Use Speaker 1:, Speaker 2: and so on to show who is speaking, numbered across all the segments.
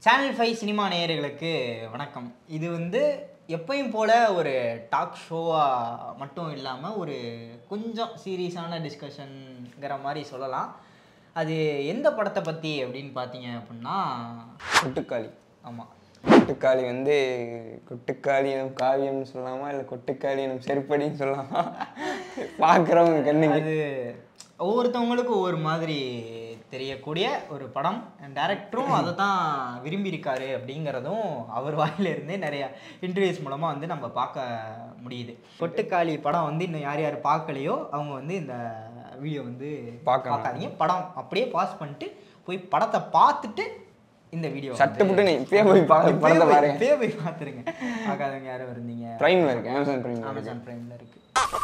Speaker 1: Channel five cinema நேயர்களுக்கு வணக்கம் இது வந்து எப்பயும் போல ஒரு டாக் ஷோவாக மட்டும் இல்லாமல் ஒரு கொஞ்சம் சீரியஸான டிஸ்கஷனுங்கிற மாதிரி சொல்லலாம் அது எந்த படத்தை பற்றி அப்படின்னு பார்த்தீங்க அப்படின்னா
Speaker 2: கொட்டுக்காளி
Speaker 1: ஆமாம்
Speaker 2: கொட்டுக்காளி வந்து கொட்டுக்காளி எனும் காவியம்னு சொல்லலாமா இல்லை கொட்டுக்காளி எனும் செருப்படின்னு சொல்லலாமா பார்க்குறவங்க கண்ணுக்கு
Speaker 1: அது ஒவ்வொருத்தவங்களுக்கும் ஒவ்வொரு மாதிரி தெரியக்கூடிய ஒரு படம் டேரக்டரும் அதை தான் விரும்பியிருக்காரு அப்படிங்கிறதும் அவர் வாயிலிருந்தே நிறைய இன்டர்வியூஸ் மூலமாக வந்து நம்ம பார்க்க முடியுது கொட்டுக்காளி படம் வந்து இன்னும் யார் யார் பார்க்கலையோ அவங்க வந்து இந்த வீடியோ வந்து
Speaker 2: பார்க்கணும்.
Speaker 1: பார்க்காதீங்க படம் அப்படியே பாஸ் பண்ணிட்டு போய் படத்தை பார்த்துட்டு இந்த வீடியோ
Speaker 2: சட்டுப்புட்டு நீ இப்பயே போய் பார்க்க படத்தை பாருங்க
Speaker 1: இப்பயே போய் பார்த்துருங்க பார்க்காதவங்க யாரும் இருந்தீங்க
Speaker 2: ப்ரைமில் இருக்கு அமேசான் ப்ரைமில் இருக்கு
Speaker 1: அமேசான் பிரைம்ல இருக்கு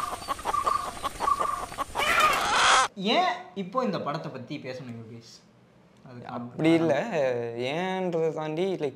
Speaker 1: ஏன் இப்போ இந்த படத்தை பத்தி பேசணும் யோகேஷ் அதுக்கு
Speaker 2: அப்படி இல்லை ஏன்றதை தாண்டி லைக்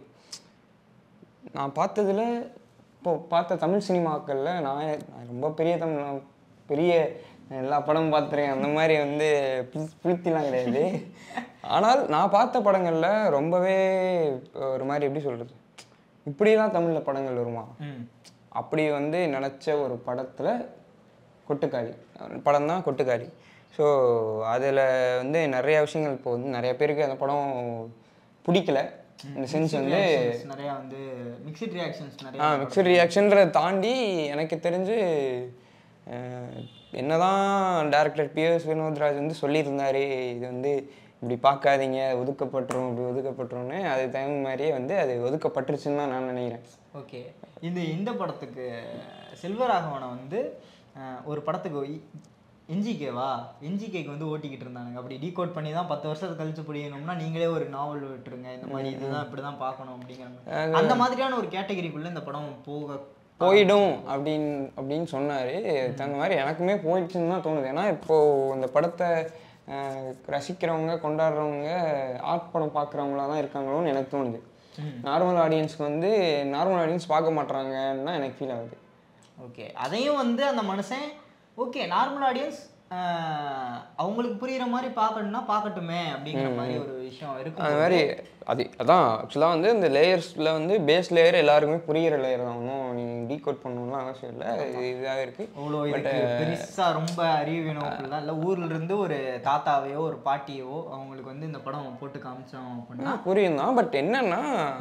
Speaker 2: நான் பார்த்ததுல இப்போ பார்த்த தமிழ் சினிமாக்களில் நான் நான் ரொம்ப பெரிய தமிழ் நான் பெரிய எல்லா படமும் பார்த்துருக்கேன் அந்த மாதிரி வந்து புளி- புளுத்திலாம் கிடையாது ஆனால் நான் பார்த்த படங்களில் ரொம்பவே ஒரு மாதிரி எப்படி சொல்கிறது இப்படிலாம் தமிழில் படங்கள் வருமா
Speaker 1: ம்
Speaker 2: அப்படி வந்து நினச்ச ஒரு படத்தில் கொட்டுக்காளி படம் தான் கொட்டுக்காளி ஸோ அதில் வந்து நிறைய விஷயங்கள் இப்போ வந்து நிறைய பேருக்கு அந்த படம் பிடிக்கல இந்த சென்ஸ் வந்து
Speaker 1: reactions நிறைய வந்து மிக்சட் ரியாக்ஷன்ஸ் நிறைய
Speaker 2: ஆ மிக்சட் ரியாக்ஷன்றதை தாண்டி எனக்கு தெரிஞ்சு அஹ், என்னதான் டேரக்டர் பிஎஸ் வினோத்ராஜ் வந்து சொல்லியிருந்தாரு இது வந்து இப்படி பார்க்காதீங்க ஒதுக்கப்பட்டுரும் இப்படி ஒதுக்கப்பட்டுரும்னு அது தகுந்த மாதிரியே வந்து அது ஒதுக்கப்பட்டுருச்சுன்னு தான் நான் நினைக்கிறேன்
Speaker 1: ஓகே இந்த இந்த படத்துக்கு செல்வராகவனை வந்து அஹ், ஒரு படத்துக்கு என்ஜிகேவா என்ஜிகேக்கு வந்து ஓட்டிக்கிட்டு இருந்தானுங்க அப்படி டீகோட் பண்ணி தான் பத்து வருஷத்துக்கு கழிச்சு புரியணும்னா நீங்களே ஒரு நாவல் விட்டுருங்க இந்த மாதிரி இதுதான் இப்படி தான் பார்க்கணும் அப்படிங்கிற அந்த மாதிரியான ஒரு கேட்டகரிக்குள்ள இந்த படம் போக
Speaker 2: போயிடும் அப்படின்னு அப்படின்னு சொன்னார் தகுந்த மாதிரி எனக்குமே போயிடுச்சுன்னு தான் தோணுது ஏன்னா இப்போது இந்த படத்தை அஹ், ரசிக்கிறவங்க கொண்டாடுறவங்க ஆர்ட் படம் பார்க்குறவங்களா தான் இருக்காங்களோன்னு எனக்கு தோணுது நார்மல் ஆடியன்ஸ்க்கு வந்து நார்மல் ஆடியன்ஸ் பார்க்க மாட்றாங்கன்னு தான் எனக்கு ஃபீல் ஆகுது
Speaker 1: ஓகே அதையும் வந்து அந்த மனுஷன் ஓகே நார்மல் ஆடியன்ஸ் அவங்களுக்கு புரியுற மாதிரி பார்க்கணும்னா பார்க்கட்டுமே அப்படிங்கிற மாதிரி ஒரு விஷயம் இருக்கு
Speaker 2: அது மாதிரி அது அதான் ஆக்சுவலாக வந்து இந்த லேயர்ஸில் வந்து பேஸ் லேயர் எல்லாருக்குமே புரியிற லேயர் தான் ஒன்றும் நீ டீகோட் பண்ணணும்லாம் அவசியம் இல்லை இது இதாக இருக்குது
Speaker 1: அவ்வளோ இதுக்கு பெருசா ரொம்ப அறிவு வேணும் அப்படிலாம் இல்லை ஊர்ல இருந்து ஒரு தாத்தாவையோ ஒரு பாட்டியோ அவங்களுக்கு வந்து இந்த படம் போட்டு காமிச்சோம் அப்படின்னா
Speaker 2: புரியும் தான் பட் என்னன்னா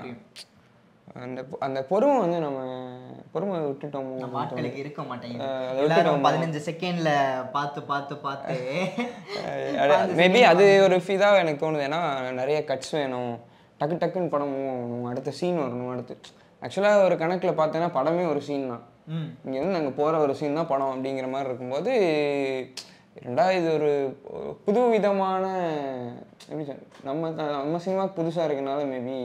Speaker 2: அந்த பொ- அந்த பொறுமை வந்து நம்ம பொறுமை விட்டுட்டோமோ
Speaker 1: நம்ம ஆட்களுக்கு இருக்க மாட்டேங்குது
Speaker 2: அதை
Speaker 1: எல்லாரும் பதினஞ்சு செகண்ட்ல பார்த்து பார்த்து பார்த்து
Speaker 2: மேபி அது ஒரு இதாக எனக்கு தோணுது ஏன்னா நிறைய கட்ஸ் வேணும் டக்கு டக்குன்னு படம் move ஆகணும் அடுத்த சீன் வரணும் அடுத்து ஆக்சுவலாக ஒரு கணக்கில் பார்த்தேன்னா படமே ஒரு சீன் தான்
Speaker 1: ம்
Speaker 2: இங்கேருந்து நாங்கள் போகிற ஒரு சீன் தான் படம் அப்படிங்கிற மாதிரி இருக்கும்போது ரெண்டா இது ஒரு ஒரு புது விதமான எப்படி சொல்ல நம்ம த- நம்ம சினிமாக்கு புதுசாக இருக்கனால மேபி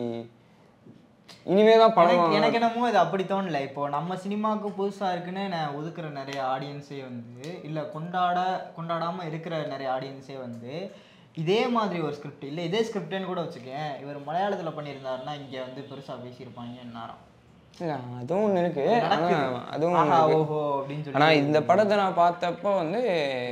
Speaker 2: இனிமே தான் படம்
Speaker 1: எனக்கு எனக்கு என்னமோ இது அப்படி தோணல இப்போ நம்ம சினிமாவுக்கு புதுசா இருக்குன்னு நான் ஒதுக்குற நிறைய ஆடியன்ஸே வந்து இல்ல கொண்டாட கொண்டாடாம இருக்கிற நிறைய ஆடியன்ஸே வந்து இதே மாதிரி ஒரு ஸ்கிரிப்ட் இல்ல இதே ஸ்கிரிப்ட்னு கூட வச்சுக்கேன் இவர் மலையாளத்துல பண்ணியிருந்தாருன்னா இங்க வந்து பெருசா பேசியிருப்பாங்க நேரம்
Speaker 2: இல்ல, அதுவும் ஒன்று இருக்கு
Speaker 1: நடக்குது.
Speaker 2: ஆனால் அதுவும்
Speaker 1: ஆஹா
Speaker 2: ஒண்ணு இருக்கு.
Speaker 1: ஓஹோ அப்படின்னு சொல்லி
Speaker 2: ஆனா இந்த படத்தை நான் பார்த்தப்போ வந்து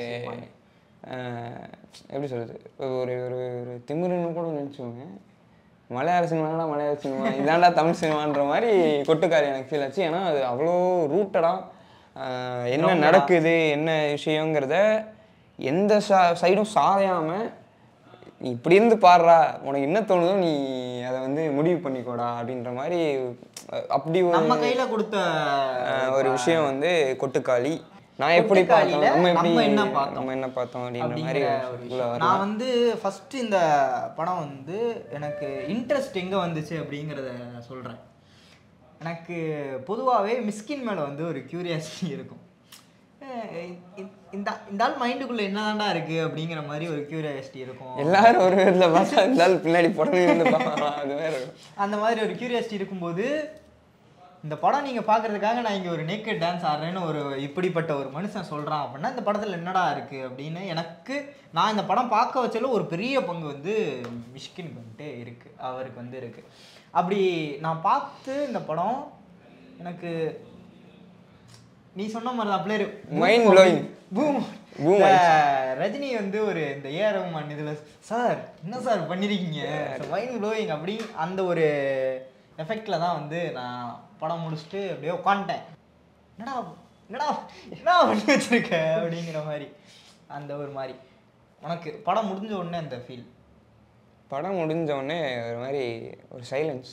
Speaker 2: அஹ், எப்படி சொல்றது ஒரு ஒரு ஒரு திமிருன்னு கூட நினச்சோங்க மலையாள சினிமாடா மலையாள சினிமா இதாண்டா தமிழ் சினிமான்ற மாதிரி கொட்டுக்காரி எனக்கு ஃபீல் ஆச்சு ஏன்னா அது அவ்வளோ ரூட்டடாக என்ன நடக்குது என்ன விஷயங்கிறத எந்த சா சைடும் சாயாமல் நீ இப்படி இருந்து பாடுறா உனக்கு என்ன தோணுதோ நீ அதை வந்து முடிவு பண்ணிக்கோடா அப்படின்ற மாதிரி அஹ், அப்படி ஒரு
Speaker 1: நம்ம கையில கொடுத்த
Speaker 2: அஹ் ஒரு விஷயம் வந்து கொட்டுக்காளி நான் எப்படி பார்த்தோம்
Speaker 1: கொட்டுக்காளியில
Speaker 2: நம்ம எப்படி
Speaker 1: நம்ம என்ன பார்த்தோம்?
Speaker 2: நம்ம என்ன பார்த்தோம் அப்படின்ற மாதிரி
Speaker 1: அப்படிங்கிற
Speaker 2: ஒரு
Speaker 1: ஒரு
Speaker 2: இதுல
Speaker 1: விஷயம்.
Speaker 2: வரலாம்.
Speaker 1: நான் வந்து ஃபர்ஸ்ட் இந்த படம் வந்து எனக்கு இன்ட்ரெஸ்ட் எங்க வந்துச்சு அப்படிங்கிறத சொல்றேன் எனக்கு பொதுவாகவே மிஸ்கின் மேல வந்து ஒரு கியூரியாசிட்டி இருக்கும் அஹ் இ- இந்த இந்த ஆள் மைண்டுக்குள்ள என்னதான்டா இருக்கு அப்படிங்கிற மாதிரி ஒரு கியூரியாசிட்டி இருக்கும்
Speaker 2: எல்லாரும் ஒரு விதத்துல பார்த்தா இருந்தாலும் பின்னாடி புடவை வந்து பார்க்கலாம் அது வேற
Speaker 1: அந்த மாதிரி ஒரு கியூரியாசிட்டி இருக்கும்போது இந்த படம் நீங்க பார்க்கறதுக்காக நான் இங்க ஒரு நேக்கட் டான்ஸ் ஆடுறேன்னு ஒரு இப்படிப்பட்ட ஒரு மனுஷன் சொல்றான் அப்படின்னா இந்த படத்துல என்னடா இருக்கு அப்படின்னு எனக்கு நான் இந்த படம் பார்க்க வச்சல ஒரு பெரிய பங்கு வந்து மிஷ்கினுக்கு வந்துட்டு இருக்கு அவருக்கு வந்து இருக்கு அப்படி நான் பார்த்து இந்த படம் எனக்கு நீ சொன்ன மாதிரி தான் அப்படியே
Speaker 2: Mind blowing.
Speaker 1: பூம்
Speaker 2: Boom
Speaker 1: இந்த ரஜினி வந்து ஒரு இந்த ஏஆர் ரஹ்மான் இதுல சார் என்ன சார் பண்ணிருக்கீங்க மைண்ட் ப்ளோயிங் அப்படி அந்த ஒரு எஃபெக்ட்ல தான் வந்து நான் படம் முடிச்சுட்டு அப்படியே உட்காந்துட்டேன் என்னடா என்னடா என்னடா பண்ணி வச்சிருக்க அப்படிங்கிற மாதிரி அந்த ஒரு மாதிரி உனக்கு படம் முடிஞ்ச உடனே அந்த ஃபீல்
Speaker 2: படம் முடிஞ்ச உடனே ஒரு மாதிரி ஒரு சைலன்ஸ்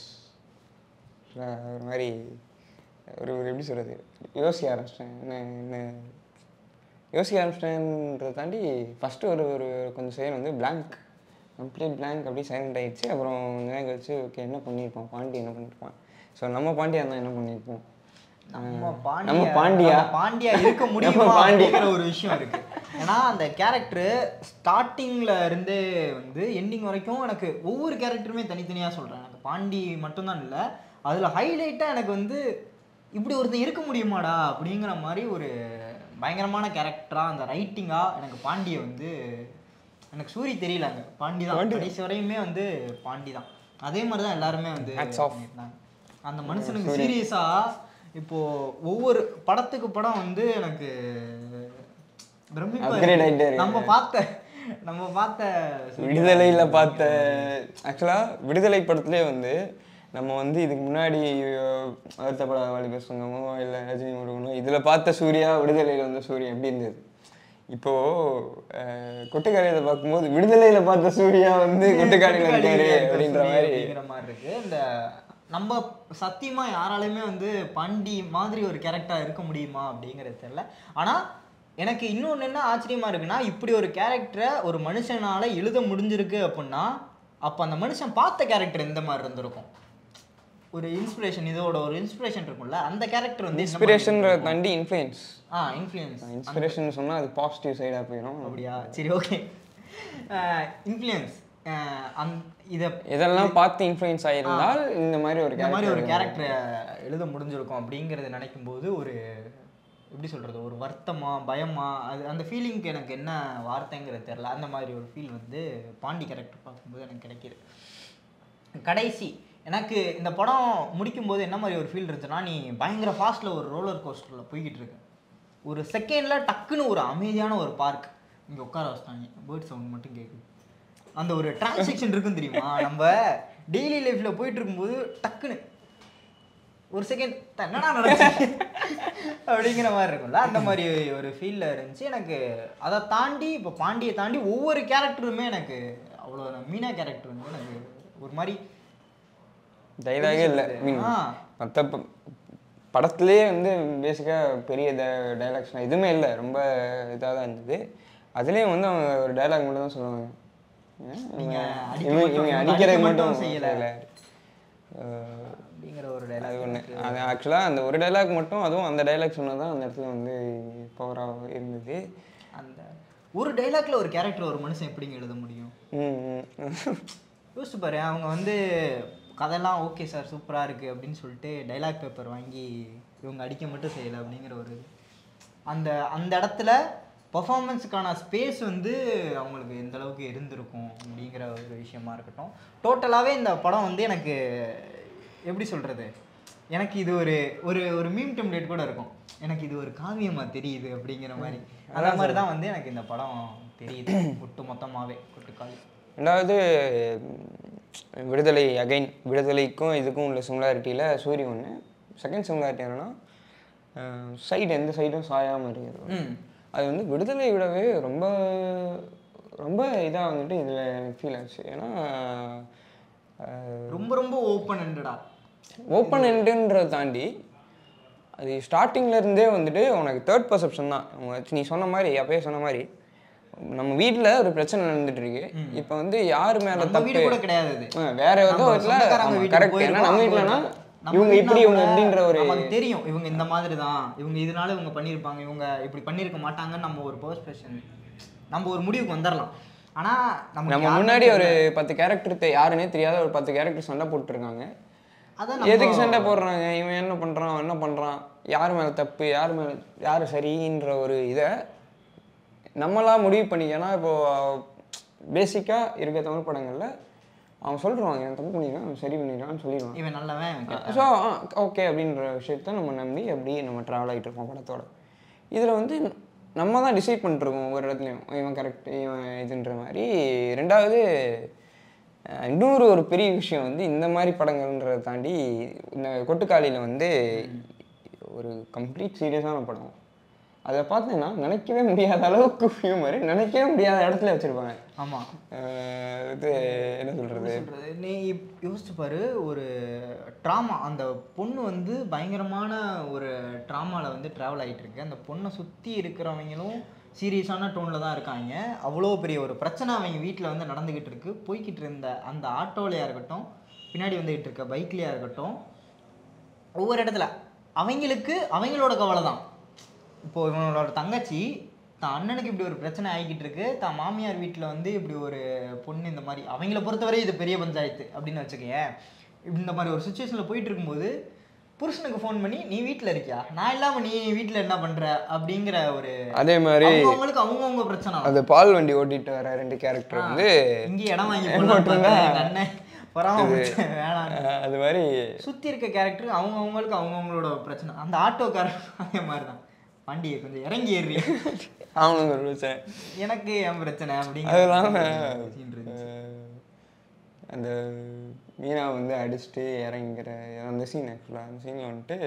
Speaker 2: ஒரு மாதிரி ஒரு ஒரு எப்படி சொல்கிறது யோசிக்க ஆரம்பிச்சிட்டேன் என்ன என்ன யோசிக்க ஆரம்பிச்சிட்டேன்றதை தாண்டி ஃபஸ்ட்டு ஒரு ஒரு கொஞ்சம் செகண்ட் வந்து blank கம்ப்ளீட் blank அப்படியே சைலண்ட் ஆயிடுச்சு அப்புறம் கொஞ்ச நேரம் கழிச்சு ஓகே என்ன பண்ணியிருப்போம் பாண்டி என்ன பண்ணியிருப்பான் ஸோ நம்ம பாண்டியா இருந்தால் என்ன பண்ணியிருப்போம்
Speaker 1: நம்ம பாண்டியா
Speaker 2: நம்ம பாண்டியா
Speaker 1: நம்ம பாண்டியா இருக்க முடியுமா
Speaker 2: நம்ம பாண்டியா.
Speaker 1: அப்படிங்கிற ஒரு விஷயம் இருக்கு ஏன்னா அந்த கேரக்டர் ஸ்டார்டிங்ல இருந்தே வந்து எண்டிங் வரைக்கும் எனக்கு ஒவ்வொரு கேரக்டருமே தனித்தனியா சொல்றேன் எனக்கு பாண்டி மட்டும்தான் இல்லை அதுல ஹைலைட்டா எனக்கு வந்து இப்படி ஒருத்தன் இருக்க முடியுமாடா அப்படிங்கிற மாதிரி ஒரு பயங்கரமான கேரக்டரா அந்த ரைட்டிங்கா எனக்கு பாண்டிய வந்து எனக்கு சூரி தெரியல அங்க பாண்டி தான் கடைசி வரையுமே வந்து பாண்டி தான் அதே மாதிரி தான் எல்லாருமே வந்து
Speaker 2: Hats off.
Speaker 1: பண்ணியிருந்தாங்க. அந்த மனுஷனுக்கு சீரியஸா இப்போ ஒவ்வொரு படத்துக்கு படம் வந்து எனக்கு பிரமிப்பா
Speaker 2: Upgrade
Speaker 1: இருக்கு.
Speaker 2: ஆயிட்டே இருக்கு.
Speaker 1: நம்ம பார்த்த நம்ம பார்த்த
Speaker 2: விடுதலையில் பார்த்த ஆக்சுவலாக விடுதலை படத்துலேயே வந்து நம்ம வந்து இதுக்கு முன்னாடி அஹ், வருத்தப்பட வாலிப சங்கமோ இல்லை ரஜினி முருகனோ இதில் பார்த்த சூர்யா விடுதலையில் வந்த சூர்யா எப்படி இருந்தது இப்போது கொட்டுக்காரையில் பார்க்கும்போது விடுதலையில் பார்த்த சூர்யா வந்து கொட்டுக்காரையில் இருக்காரு அப்படின்ற மாதிரி
Speaker 1: அப்படிங்கிற மாதிரி இருக்கு இந்த நம்ம சத்தியமா யாராலையுமே வந்து பாண்டி மாதிரி ஒரு கேரக்டரா இருக்க முடியுமா அப்படிங்கிறது தெரியல ஆனா எனக்கு இன்னொன்று என்ன ஆச்சரியமா இருக்குன்னா இப்படி ஒரு கேரக்டரை ஒரு மனுஷனால எழுத முடிஞ்சிருக்கு அப்படின்னா அப்போ அந்த மனுஷன் பார்த்த கேரக்டர் எந்த மாதிரி இருந்திருக்கும் ஒரு இன்ஸ்பிரேஷன் இதோட ஒரு இன்ஸ்பிரேஷன் இருக்கும்ல அந்த கேரக்டர் வந்து எந்த மாதிரி
Speaker 2: இன்ஸ்பிரேஷன்ற தாண்டி இன்ஃப்ளூயன்ஸ்
Speaker 1: ஆ இன்ஃப்ளூயன்ஸ்
Speaker 2: இன்ஸ்பிரேஷன் சொன்னால் அது பாசிட்டிவ் சைடாக போயிடும்
Speaker 1: அப்படியா சரி ஓகே இன்ஃப்ளூயன்ஸ் அந் இதை
Speaker 2: இதெல்லாம் பார்த்து இன்ஃப்ளூயன்ஸ் ஆகியிருந்தால் இந்த மாதிரி ஒரு
Speaker 1: இந்த மாதிரி ஒரு
Speaker 2: character
Speaker 1: கேரக்டரை எழுத முடிஞ்சிருக்கும் அப்படிங்கிறத நினைக்கும் போது ஒரு எப்படி சொல்றது ஒரு வருத்தமா பயமா அது அந்த ஃபீலிங்க்கு எனக்கு என்ன வார்த்தைங்கிறது தெரியல அந்த மாதிரி ஒரு ஃபீல் வந்து பாண்டி கேரக்டர் பார்க்கும்போது எனக்கு கிடைக்கிது கடைசி எனக்கு இந்த படம் முடிக்கும்போது என்ன மாதிரி ஒரு ஃபீல் இருந்துச்சுன்னா நீ பயங்கர ஃபாஸ்ட்டில் ஒரு ரோலர் கோஸ்டரில் போய்கிட்டு இருக்க ஒரு செகண்டில் டக்குன்னு ஒரு அமைதியான ஒரு பார்க் இங்கே உட்கார வச்சிட்டாங்க பேர்ட் சவுண்ட் மட்டும் கேட்குது அந்த ஒரு டிரான்சாக்ஷன் இருக்கும் தெரியுமா நம்ம டெய்லி லைஃப்பில் போயிட்டு இருக்கும்போது டக்குன்னு ஒரு செகண்ட் என்னடா நடந்துச்சு அப்படிங்கிற மாதிரி இருக்கும்ல அந்த மாதிரி ஒரு ஃபீலில் இருந்துச்சு எனக்கு அதை தாண்டி இப்போ பாண்டியை தாண்டி ஒவ்வொரு கேரக்டருமே எனக்கு அவ்வளோ மீனா கேரக்டர் வந்து எனக்கு ஒரு மாதிரி
Speaker 2: டைலாகே இல்லை மீன்
Speaker 1: ஆ.
Speaker 2: மற்ற படத்துலேயே வந்து பேசிக்காக பெரிய டைலாக்ஸ் எதுவுமே இல்லை ரொம்ப இதாக தான் இருந்தது அதுலேயும் வந்து அவங்க ஒரு டைலாக் மட்டும் தான் சொல்லுவாங்க ஏன்
Speaker 1: நீங்க
Speaker 2: இவங்க-
Speaker 1: அடிக்க
Speaker 2: இவங்க
Speaker 1: மட்டும்
Speaker 2: அடிக்கிறது
Speaker 1: இவங்க அடிக்க மட்டும்
Speaker 2: மட்டும்
Speaker 1: செய்யல.
Speaker 2: செய்யலை அஹ்
Speaker 1: அப்படிங்கிற ஒரு
Speaker 2: அது
Speaker 1: டைலாக்
Speaker 2: ஒன்று அது ஆக்சுவலாக அந்த ஒரு டைலாக் மட்டும் அதுவும் அந்த டைலாக் சொன்னது தான் அந்த இடத்துல வந்து பவராக இருந்தது
Speaker 1: அந்த ஒரு டைலாக்ல ஒரு கேரக்டர் ஒரு மனுஷன் எப்படிங்க எழுத முடியும்
Speaker 2: ம், ம்.
Speaker 1: யோசிச்சு பாரு அவங்க வந்து கதையெல்லாம் ஓகே சார் சூப்பராக இருக்குது அப்படின்னு சொல்லிட்டு டைலாக் பேப்பர் வாங்கி இவங்க அடிக்க மட்டும் செய்யலை அப்படிங்கிற ஒரு இது. அந்த அந்த இடத்துல பர்ஃபார்மன்ஸுக்கான ஸ்பேஸ் வந்து அவங்களுக்கு எந்த அளவுக்கு இருந்திருக்கும் அப்படிங்கிற ஒரு விஷயமா இருக்கட்டும் டோட்டலாகவே இந்த படம் வந்து எனக்கு எப்படி சொல்கிறது எனக்கு இது ஒரு ஒரு ஒரு மீம் டெம்ப்ளேட் கூட இருக்கும் எனக்கு இது ஒரு காவியமாக தெரியுது அப்படிங்கிற மாதிரி அந்த மாதிரி தான் வந்து எனக்கு இந்த படம் தெரியுது ஒட்டு மொத்தமாகவே கொட்டுக்காளி
Speaker 2: ரெண்டாவது ம், விடுதலை அகைன் விடுதலைக்கும் இதுக்கும் உள்ள சிமிலாரிட்டியில் சூரிய ஒன்று செகண்ட் சிமிலாரிட்டி என்னன்னா சைடு எந்த சைடும் சாயாமல் இருக்கிறது
Speaker 1: ம்
Speaker 2: அது வந்து விடுதலை விடவே ரொம்ப ரொம்ப இதாக வந்துட்டு இதில் எனக்கு ஃபீல் ஆச்சு ஏன்னா
Speaker 1: ரொம்ப ரொம்ப ஓப்பன் எண்டடா
Speaker 2: ஓப்பன் எண்டுன்றதை தாண்டி அது ஸ்டார்டிங்ல இருந்தே வந்துட்டு உனக்கு தேர்ட் பர்செப்ஷன் தான் உனக்கு நீ சொன்ன மாதிரி அப்பயே சொன்ன மாதிரி நம்ம வீட்டில் ஒரு பிரச்சனை நடந்துட்டு இருக்கு இப்போ வந்து யார் மேலே
Speaker 1: நம்ம
Speaker 2: தப்பு
Speaker 1: வீடு கூட கிடையாது இது
Speaker 2: ஆ, வேற ஏதோ
Speaker 1: நம்ம
Speaker 2: வீட்டில்
Speaker 1: சொந்தக்காரங்க வீட்டுக்கு
Speaker 2: கரெக்ட் ஏன்னா நம்ம
Speaker 1: போயிருக்கோம்,
Speaker 2: வீட்டிலனா
Speaker 1: நம்ம
Speaker 2: இவங்க
Speaker 1: வீட்னா
Speaker 2: இப்படி இவங்க
Speaker 1: கூட
Speaker 2: எப்படின்ற ஒரு
Speaker 1: நமக்கு தெரியும் இவங்க இந்த மாதிரி தான் இவங்க இதனால இவங்க பண்ணியிருப்பாங்க இவங்க இப்படி பண்ணியிருக்க மாட்டாங்கன்னு நம்ம ஒரு பர்ஸ்பெக்ஷன் நம்ம ஒரு முடிவுக்கு வந்துடலாம் ஆனா நமக்கு
Speaker 2: நம்ம
Speaker 1: யாருமே
Speaker 2: முன்னாடி ஒரு
Speaker 1: தெரியல.
Speaker 2: பத்து கேரக்டர் யாருன்னே தெரியாத ஒரு பத்து கேரக்டர் சண்டை போட்டுருக்காங்க
Speaker 1: அதான் நம்ம-
Speaker 2: எதுக்கு சண்டை போடுறாங்க இவன் என்ன பண்ணுறான் அவன் என்ன பண்ணுறான் யார் மேலே தப்பு யார் மேலே யார் சரின்ற ஒரு இதை நம்மளா முடிவு பண்ணிக்கனா இப்போது பேசிக்காக இருக்க தமிழ் படங்களில் அவன் சொல்லிடுவாங்க இவன் தப்பு பண்ணிடுறான் அவன் சரி பண்ணிடுறான்னு சொல்லிடுவான்
Speaker 1: இவன் நல்லவன் இவன் கெட்டவன்.
Speaker 2: ஸோ ஓகே அப்படின்ற விஷயத்த நம்ம நம்பி அப்படியே நம்ம ட்ராவல் ஆகிட்டு இருப்போம் படத்தோட இதில் வந்து நம்ம தான் டிசைட் பண்ணிட்டுருக்கோம் ஒவ்வொரு இடத்துலையும் இவன் கரெக்ட் இவன் இதுன்ற மாதிரி ரெண்டாவது அஹ், இன்னொரு ஒரு பெரிய விஷயம் வந்து இந்த மாதிரி படங்கள்ன்றதை தாண்டி இந்த கொட்டுக்காளியில் வந்து ஒரு கம்ப்ளீட் சீரியஸான படம் அதை பார்த்தீங்கன்னா நினைக்கவே முடியாத அளவுக்கு ஹியூமர் நினைக்கவே முடியாத இடத்துல வச்சுருப்பாங்க
Speaker 1: ஆமாம்
Speaker 2: இது என்ன சொல்கிறது
Speaker 1: சொல்றது நீ இப்- யோசிச்சு பாரு ஒரு ட்ராமா அந்த பொண்ணு வந்து பயங்கரமான ஒரு ட்ராமாவில் வந்து ட்ராவல் ஆகிட்டு இருக்கு அந்த பொண்ணை சுற்றி இருக்கிறவங்களும் சீரியஸான டோனில் தான் இருக்காங்க அவ்வளோ பெரிய ஒரு பிரச்சனை அவங்க வீட்டில் வந்து நடந்துக்கிட்டு இருக்கு போய்கிட்டு இருந்த அந்த ஆட்டோலையாக இருக்கட்டும் பின்னாடி வந்துகிட்டு இருக்க பைக்லையாக இருக்கட்டும் ஒவ்வொரு இடத்துல அவங்களுக்கு அவங்களோட கவலை தான் இப்போ இவனோட தங்கச்சி தான் அண்ணனுக்கு இப்படி ஒரு பிரச்சனை ஆகிக்கிட்டு இருக்கு தான் மாமியார் வீட்டில் வந்து இப்படி ஒரு பொண்ணு இந்த மாதிரி அவங்கள பொறுத்தவரை இது பெரிய பஞ்சாயத்து அப்படின்னு வச்சுக்கேன் இந்த மாதிரி ஒரு சுச்சுவேஷனில் போயிட்டு இருக்கும்போது புருஷனுக்கு ஃபோன் பண்ணி நீ வீட்டில் இருக்கியா நான் இல்லாமல் நீ வீட்டில் என்ன பண்ணுற அப்படிங்கிற ஒரு
Speaker 2: அதே மாதிரி
Speaker 1: அவங்கவுங்களுக்கு அவங்கவுங்க பிரச்சனை தான்.
Speaker 2: அந்த பால் வண்டி ஓட்டிட்டு வர ரெண்டு கேரக்டர் வந்து
Speaker 1: இங்கே இடம் வாங்கி
Speaker 2: இடம்
Speaker 1: போடலாம்னு
Speaker 2: போட்டிருந்தா-
Speaker 1: பார்த்தேன். எங்க அண்ணன் பொறாம வேணாம்
Speaker 2: அஹ், அது மாதிரி
Speaker 1: சுற்றி இருக்க கேரக்டர் அவங்கவுங்களுக்கு அவங்கவுங்களோட பிரச்சனை அந்த ஆட்டோக்காரர் அதே மாதிரி தான் வண்டியை கொஞ்சம் இறங்கி ஏறி
Speaker 2: அவனுங்க ஒரு பிரச்சனை
Speaker 1: எனக்கு என் பிரச்சனை
Speaker 2: அது
Speaker 1: அப்படிங்கிற
Speaker 2: இல்லாமல்
Speaker 1: scene இருந்துச்சு.
Speaker 2: அந்த மீனா வந்து அடிச்சுட்டு இறங்கிற அந்த சீன் ஆக்சுவலாக அந்த சீனில் வந்துட்டு